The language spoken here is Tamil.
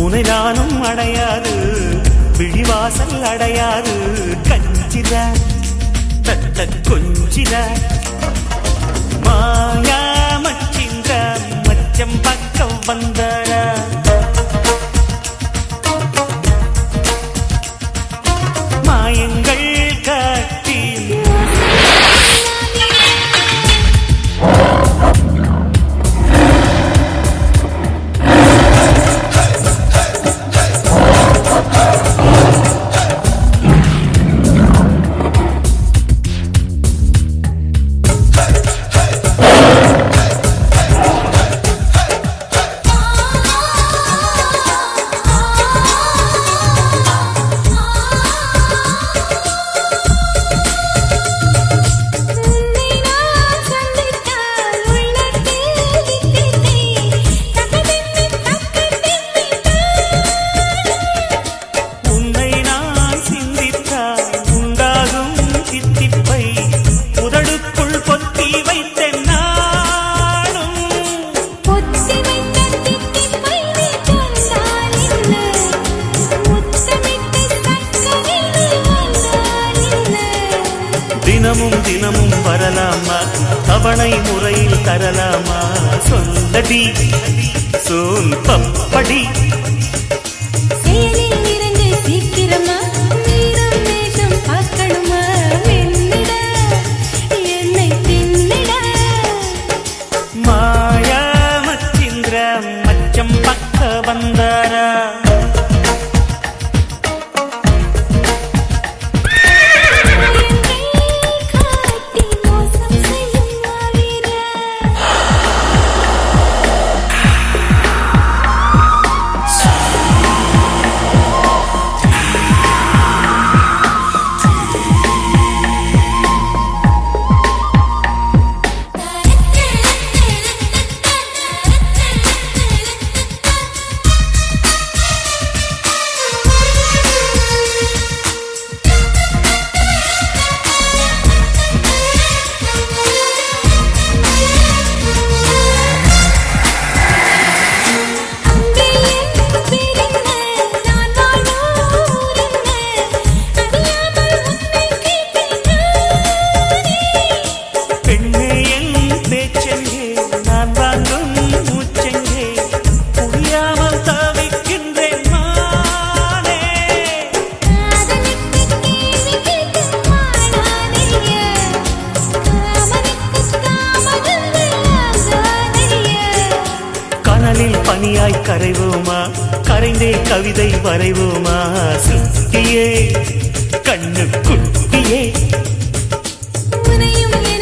உனை நானும் அடையாது விழிவாசல் அடையாது கஞ்சிர தத்த கொஞ்சிர மாயா மச்சிந்த மச்சம் பக்கம் வந்தட மாயங்கள் காட்டி உன்னை நான் சந்தித்தால் உள்ளத்தில் வித்திட்டே தகதென்னை தக்கதென்னை உன்னை நான் சிந்தித்தால் உண்டாகும் தித்திப்பை உதடுக்குள் பொத்தி வைத்தேன் நானும் பொத்தி வைத்த தித்திப்பை நீ தந்தால் என்ன முத்தமிட்டு சக்கரை நீ வந்தால் என்ன தினமும் தினமும் வரலாமா தவணை முறையில் தரலாமா சொல்லடி சோன் பப்படி செயலில் இறங்கு சீக்கிரமா நீரம் வேஷம் பார்க்கணுமா வெண்ணிட என்னை தின்னிட மாயா மச்சிந்திர மச்சம் பக்க வந்தாரா காட்டி மோசம் செய்யும் மாவீரா அங்கே என் பிரிந்த நான் வாழும் ஊரென்ன அறியாமல் உன்னை கேட்டேன் பெண்ணே என் பேச்செங்கே நான் வாங்கும் மூச்செங்கே புரியாமல் தவிக்கின்றேன் மானே காதலுக்கு கேள்வி கேட்கும் மானானேய காமனுக்கு காமகங்கள் ஆகாதேய கனலில் பனியாய் கரைவோமா கரைந்தே கவிதை வரைவோமா சுட்டியே கண்ணு குட்டியே உனையும்